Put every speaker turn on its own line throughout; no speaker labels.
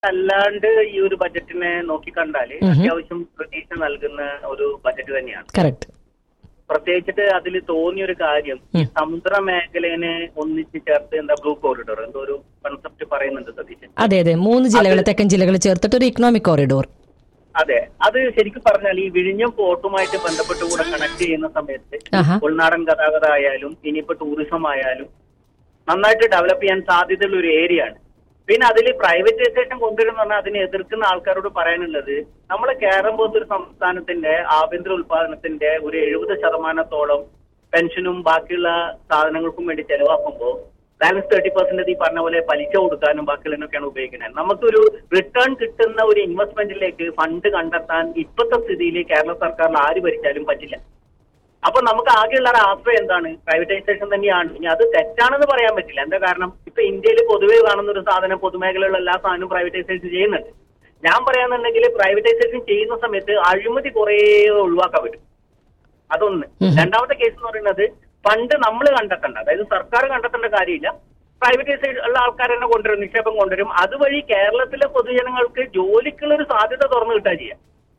അല്ലാണ്ട് ഈ ഒരു ബജറ്റിനെ നോക്കിക്കണ്ടാല് അത്യാവശ്യം പ്രതീക്ഷ നൽകുന്ന ഒരു ബജറ്റ് തന്നെയാണ്
കറക്റ്റ്
പ്രത്യേകിച്ചിട്ട് അതിൽ തോന്നിയ ഒരു കാര്യം ഈ സമുദ്ര മേഖലനെ ഒന്നിച്ച് ചേർത്ത് എന്താ ബ്ലൂ കോറിഡോർ എന്തോ ഒരു കൺസെപ്റ്റ് പറയുന്നുണ്ട് സതീശൻ
അതെ അതെ മൂന്ന് ജില്ലകൾ തെക്കൻ ജില്ലകൾ ചേർത്തിട്ട് ഒരു ഇക്കണോമിക് കോറിഡോർ
അതെ അത് ശരിക്കും പറഞ്ഞാൽ ഈ വിഴിഞ്ഞം പോർട്ടുമായിട്ട് ബന്ധപ്പെട്ട് കൂടെ കണക്ട് ചെയ്യുന്ന സമയത്ത്
ആഹാ
ഉൾനാടൻ ഗതാഗതം ആയാലും ഇനിയിപ്പോ ടൂറിസം ആയാലും നന്നായിട്ട് ഡെവലപ്പ് ചെയ്യാൻ സാധ്യതയുള്ള ഒരു ഏരിയ ആണ് പിന്നെ അതിൽ പ്രൈവറ്റൈസേഷൻ കൊണ്ടുവരുന്ന പറഞ്ഞാൽ അതിനെ എതിർക്കുന്ന ആൾക്കാരോട് പറയാനുള്ളത് നമ്മൾ കേരളം പോലത്തെ ഒരു സംസ്ഥാനത്തിന്റെ ആഭ്യന്തര ഉത്പാദനത്തിന്റെ ഒരു എഴുപത് ശതമാനത്തോളം പെൻഷനും ബാക്കിയുള്ള സാധനങ്ങൾക്കും വേണ്ടി ചെലവാക്കുമ്പോൾ ബാലൻസ് തേർട്ടി പെർസെന്റേജ് ഈ പറഞ്ഞ പോലെ പലിശ കൊടുക്കാനും ബാക്കിയുള്ളതിനൊക്കെയാണ് ഉപയോഗിക്കുന്നത് നമുക്കൊരു റിട്ടേൺ കിട്ടുന്ന ഒരു ഇൻവെസ്റ്റ്മെന്റിലേക്ക് ഫണ്ട് കണ്ടെത്താൻ ഇപ്പോഴത്തെ സ്ഥിതിയിൽ കേരള സർക്കാരിൽ ആര് ഭരിച്ചാലും പറ്റില്ല അപ്പൊ നമുക്ക് ആകെയുള്ള ഒരു ആശ്രയം എന്താണ് പ്രൈവറ്റൈസേഷൻ തന്നെയാണ് ഇനി അത് തെറ്റാണെന്ന് പറയാൻ പറ്റില്ല എന്താ കാരണം ഇപ്പൊ ഇന്ത്യയിൽ പൊതുവെ കാണുന്ന ഒരു സാധനം പൊതുമേഖലയിലുള്ള എല്ലാ സാധനവും പ്രൈവറ്റൈസേഷൻ ചെയ്യുന്നുണ്ട് ഞാൻ പറയാന്നുണ്ടെങ്കിൽ പ്രൈവറ്റൈസേഷൻ ചെയ്യുന്ന സമയത്ത് അഴിമതി കുറേ ഒഴിവാക്കാൻ പറ്റും അതൊന്ന് രണ്ടാമത്തെ കേസ് എന്ന് പറയുന്നത് ഫണ്ട് നമ്മൾ കണ്ടെത്തണ്ട അതായത് സർക്കാർ കണ്ടെത്തേണ്ട കാര്യമില്ല പ്രൈവറ്റൈസേഷൻ ഉള്ള ആൾക്കാർ തന്നെ കൊണ്ടുവരും നിക്ഷേപം കൊണ്ടുവരും അതുവഴി കേരളത്തിലെ പൊതുജനങ്ങൾക്ക് ജോലിക്കുള്ള ഒരു സാധ്യത തുറന്നു കിട്ടുക ചെയ്യാം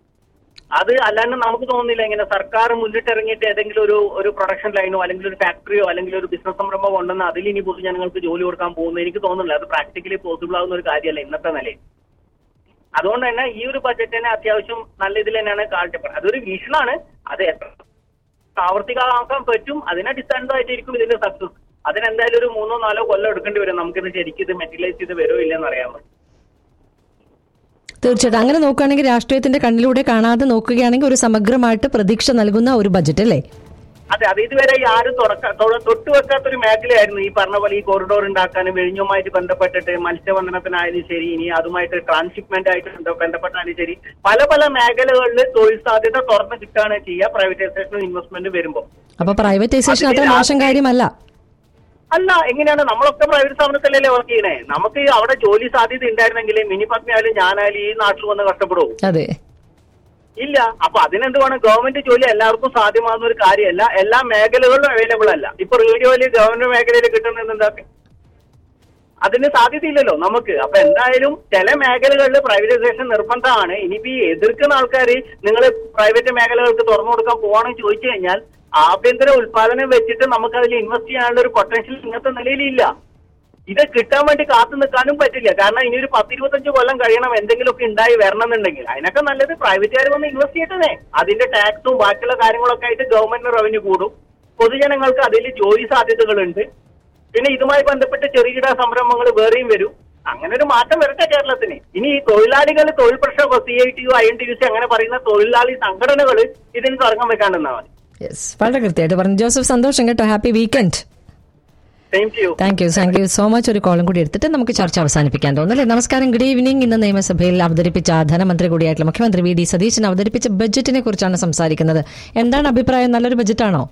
അത് അല്ലാണ്ട് നമുക്ക് തോന്നുന്നില്ല ഇങ്ങനെ സർക്കാർ മുന്നിട്ടിറങ്ങിയിട്ട് ഏതെങ്കിലും ഒരു ഒരു പ്രൊഡക്ഷൻ ലൈനോ അല്ലെങ്കിൽ ഒരു ഫാക്ടറിയോ അല്ലെങ്കിൽ ഒരു ബിസിനസ് സംരംഭമോ ഉണ്ടെന്ന് അതിൽ ഇനി പൊതുജനങ്ങൾക്ക് ജോലി കൊടുക്കാൻ പോകുന്നു എനിക്ക് തോന്നുന്നില്ല അത് പ്രാക്ടിക്കലി പോസിബിൾ ആവുന്ന ഒരു കാര്യമല്ല ഇന്നത്തെ നിലയിൽ അതുകൊണ്ട് തന്നെ ഈ ഒരു ബജറ്റിനെ അത്യാവശ്യം നല്ല ഇതിൽ തന്നെയാണ് കാഴ്ചപ്പെടുന്നത് അതൊരു വിഷനാണ് അത് എത്ര പ്രാവർത്തികമാക്കാൻ പറ്റും അതിനെ അടിസ്ഥാനമായിട്ടിരിക്കും ഇതിന്റെ സക്സസ് അതിനെന്തായാലും ഒരു മൂന്നോ നാലോ കൊല്ലം എടുക്കേണ്ടി വരും നമുക്കിത് ശരിക്കും ഇത് മെറ്റീരിയലൈസ് ചെയ്ത് വരുമോ ഇല്ലെന്ന് അറിയാൻ പറ്റും
തീർച്ചയായിട്ടും അങ്ങനെ നോക്കുകയാണെങ്കിൽ രാഷ്ട്രീയത്തിന്റെ കണ്ണിലൂടെ കാണാതെ നോക്കുകയാണെങ്കിൽ ഒരു സമഗ്രമായിട്ട് പ്രതീക്ഷ നൽകുന്ന ഒരു ബജറ്റ് അല്ലേ
അതെ അത് ഇതുവരെ ഈ ആരും തുറക്ക തൊ- തൊട്ടുവെക്കാത്തൊരു മേഖലയായിരുന്നു ഈ പറഞ്ഞ പോലെ ഈ കോറിഡോർ ഉണ്ടാക്കാനും വെഴിഞ്ഞുമായിട്ട് ബന്ധപ്പെട്ടിട്ട് മത്സ്യബന്ധനത്തിനായാലും ശരി ഇനി അതുമായിട്ട് ട്രാൻസ്ഷിപ്മെന്റ് ആയിട്ട് ബന്ധ- ബന്ധപ്പെട്ടാലും ശരി പല പല മേഖലകളിൽ തൊഴിൽ സാധ്യത തുറന്ന് കിട്ടുകയാണ് ചെയ്യുക പ്രൈവറ്റൈസേഷനും ഇൻവെസ്റ്റ്മെന്റ് വരുമ്പോൾ
അപ്പൊ പ്രൈവറ്റൈസേഷൻ അത്ര മോശം കാര്യമല്ല
അല്ല എങ്ങനെയാണ് നമ്മളൊക്കെ പ്രൈവറ്റ് സ്ഥാപനത്തിലല്ലേ വർക്ക് ചെയ്യണേ നമുക്ക് അവിടെ ജോലി സാധ്യത ഉണ്ടായിരുന്നെങ്കിൽ മിനി പത്നിയായാലും ഞാനായാലും ഈ നാട്ടിൽ വന്ന് കഷ്ടപ്പെടുവോ
അതെ
ഇല്ല അപ്പൊ അതിനെന്ത് വേണം ഗവൺമെന്റ് ജോലി എല്ലാവർക്കും സാധ്യമാകുന്ന ഒരു കാര്യമല്ല എല്ലാ മേഖലകളിലും അവൈലബിൾ അല്ല ഇപ്പൊ റേഡിയോയില് ഗവൺമെന്റ് മേഖലയിൽ കിട്ടുന്നത് എന്താ അതിന് സാധ്യതയില്ലല്ലോ നമുക്ക് അപ്പൊ എന്തായാലും ചില മേഖലകളിൽ പ്രൈവറ്റൈസേഷൻ നിർബന്ധമാണ് ഇനിയിപ്പോ ഈ എതിർക്കുന്ന ആൾക്കാർ നിങ്ങൾ പ്രൈവറ്റ് മേഖലകൾക്ക് തുറന്നു കൊടുക്കാൻ പോവാണെന്ന് ചോദിച്ചു കഴിഞ്ഞാൽ ആഭ്യന്തര ഉത്പാദനം വെച്ചിട്ട് നമുക്ക് അതിൽ ഇൻവെസ്റ്റ് ചെയ്യാനുള്ള ഒരു പൊട്ടൻഷ്യൽ ഇന്നത്തെ നിലയിലില്ല ഇത് കിട്ടാൻ വേണ്ടി കാത്തു നിൽക്കാനും പറ്റില്ല കാരണം ഇനി ഒരു പത്തിരുപത്തഞ്ച് കൊല്ലം കഴിയണം എന്തെങ്കിലുമൊക്കെ ഉണ്ടായി വരണം എന്നുണ്ടെങ്കിൽ അതിനൊക്കെ നല്ലത് പ്രൈവറ്റുകാർ വന്ന് ഇൻവെസ്റ്റ് ചെയ്യട്ടെ അതിന്റെ ടാക്സും ബാക്കിയുള്ള കാര്യങ്ങളൊക്കെ ആയിട്ട് ഗവൺമെന്റിന് റവന്യൂ കൂടും പൊതുജനങ്ങൾക്ക് അതിൽ ജോലി സാധ്യതകളുണ്ട് പിന്നെ ഇതുമായി ബന്ധപ്പെട്ട് ചെറുകിട സംരംഭങ്ങൾ വേറെയും വരും അങ്ങനെ ഒരു മാറ്റം വരട്ടെ കേരളത്തിന് ഇനി ഈ തൊഴിലാളികൾ തൊഴിൽ പ്രശ്നമോ C I T U I N T U C അങ്ങനെ പറയുന്ന തൊഴിലാളി സംഘടനകൾ ഇതിന് തുടക്കം വെക്കാണ്ടെന്നാ മതി
യെസ് വളരെ കൃത്യമായിട്ട് പറഞ്ഞു ജോസഫ് സന്തോഷം കേട്ടോ happy weekend
same to you
thank you thank you so much ഒരു കോളും കൂടി എടുത്തിട്ട് നമുക്ക് ചർച്ച അവസാനിപ്പിക്കാൻ തോന്നുന്നല്ലേ നമസ്കാരം ഗുഡ് ഈവനിങ് ഇന്ന് നിയമസഭയിൽ അവതരിപ്പിച്ച ധനമന്ത്രി കൂടിയായിട്ടുള്ള മുഖ്യമന്ത്രി വി ഡി സതീശൻ അവതരിപ്പിച്ച ബജറ്റിനെ കുറിച്ചാണ് സംസാരിക്കുന്നത് എന്താണ് അഭിപ്രായം നല്ലൊരു ബജറ്റാണോ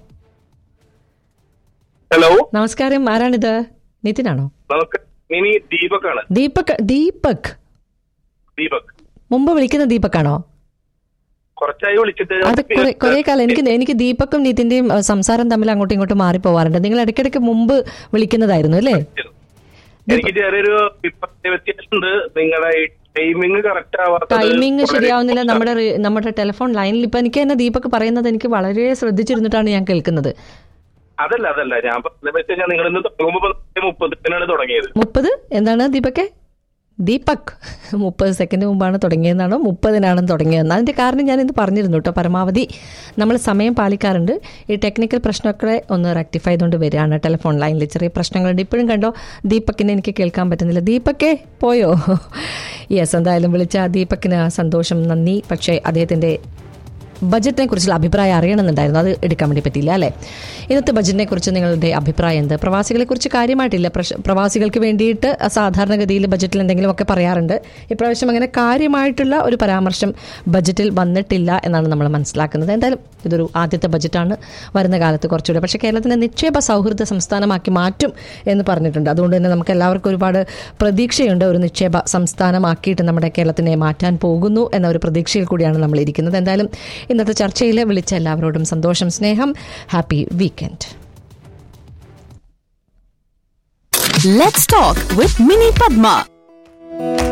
ഹലോ
നമസ്കാരം ആരാണിത് നിതിനാണോ
നമുക്ക് ഇനി ദീപക്കാണ്
ദീപക് ദീപക്
ദീപക്
മുമ്പ് വിളിക്കുന്ന ദീപക്കാണോ
കുറച്ചായി വിളിച്ചിട്ട്
അത് കുറെ കുറെ കാലം എനിക്ക് എനിക്ക് ദീപക്കും നിതിന്റെയും അഹ്, സംസാരം തമ്മിൽ അങ്ങോട്ടും ഇങ്ങോട്ടും മാറിപ്പോവാറുണ്ട് നിങ്ങൾ ഇടയ്ക്കിടയ്ക്ക് മുമ്പ് വിളിക്കുന്നതായിരുന്നു അല്ലേ
എനിക്ക് ചെറിയൊരു ഇപ്പത്തെ വ്യത്യാസമുണ്ട് നിങ്ങളുടെ ടൈമിംഗ് കറക്റ്റ് ആവാത്തത്
ടൈമിംഗ്
വളരെ
ശരിയാവുന്നില്ല നമ്മുടെ റി- നമ്മുടെ ടെലിഫോൺ ലൈനിൽ ഇപ്പൊ എനിക്ക് തന്നെ ദീപക് പറയുന്നത് എനിക്ക് വളരെ ശ്രദ്ധിച്ചിരുന്നിട്ടാണ് ഞാൻ കേൾക്കുന്നത്
അതല്ല അതല്ല ഞാൻ പറഞ്ഞത് വെച്ച് കഴിഞ്ഞാൽ നിങ്ങൾ ഇന്ന് തുടങ്ങുമ്പോ മുപ്പതിനാണ് തുടങ്ങിയത്
മുപ്പത് എന്താണ് ദീപക്കെ ദീപക് മുപ്പത് സെക്കൻഡ് മുമ്പാണ് തുടങ്ങിയതെന്നാണോ മുപ്പതിനാണ് തുടങ്ങിയതെന്ന് അതിന്റെ കാരണം ഞാൻ ഇന്ന് പറഞ്ഞിരുന്നു കേട്ടോ പരമാവധി നമ്മൾ സമയം പാലിക്കാറുണ്ട് ഈ ടെക്നിക്കൽ പ്രശ്നമൊക്കെ ഒന്ന് റെക്ടിഫൈ ചെയ്തുകൊണ്ട് വരികയാണ് ടെലിഫോൺ ലൈനിൽ ചെറിയ പ്രശ്നങ്ങളുണ്ട് ഇപ്പോഴും കണ്ടോ ദീപക്കിനെ എനിക്ക് കേൾക്കാൻ പറ്റുന്നില്ല ദീപക്കെ പോയോ യെസ് എന്തായാലും വിളിച്ച ദീപക്കിന് സന്തോഷം നന്ദി പക്ഷേ അദ്ദേഹത്തിന്റെ ബജറ്റിനെ കുറിച്ചുള്ള അഭിപ്രായം അറിയണമെന്നുണ്ടായിരുന്നു അത് എടുക്കാൻ വേണ്ടി പറ്റിയില്ല അല്ലേ ഇന്നത്തെ ബജറ്റിനെ കുറിച്ച് നിങ്ങളുടെ അഭിപ്രായം എന്ത് പ്രവാസികളെ കുറിച്ച് കാര്യമായിട്ടില്ല പ്രശ്- പ്രവാസികൾക്ക് വേണ്ടിയിട്ട് സാധാരണഗതിയിൽ ബജറ്റിൽ എന്തെങ്കിലുമൊക്കെ പറയാറുണ്ട് ഇപ്രാവശ്യം അങ്ങനെ കാര്യമായിട്ടുള്ള ഒരു പരാമർശം ബജറ്റിൽ വന്നിട്ടില്ല എന്നാണ് നമ്മൾ മനസ്സിലാക്കുന്നത് എന്തായാലും ഇതൊരു ആദ്യത്തെ ബജറ്റാണ് വരുന്ന കാലത്ത് കുറച്ചുകൂടെ പക്ഷേ കേരളത്തിനെ നിക്ഷേപ സൗഹൃദ സംസ്ഥാനമാക്കി മാറ്റും എന്ന് പറഞ്ഞിട്ടുണ്ട് അതുകൊണ്ട് തന്നെ നമുക്ക് എല്ലാവർക്കും ഒരുപാട് പ്രതീക്ഷയുണ്ട് ഒരു നിക്ഷേപ സംസ്ഥാനമാക്കിയിട്ട് നമ്മുടെ കേരളത്തിനെ മാറ്റാൻ പോകുന്നു എന്ന ഒരു പ്രതീക്ഷയിൽ കൂടിയാണ് നമ്മൾ ഇരിക്കുന്നത് എന്തായാലും ഇന്നത്തെ ചർച്ചയിൽ വിളിച്ച എല്ലാവരോടും സന്തോഷം സ്നേഹം happy weekend
Let's talk with Mini Padma.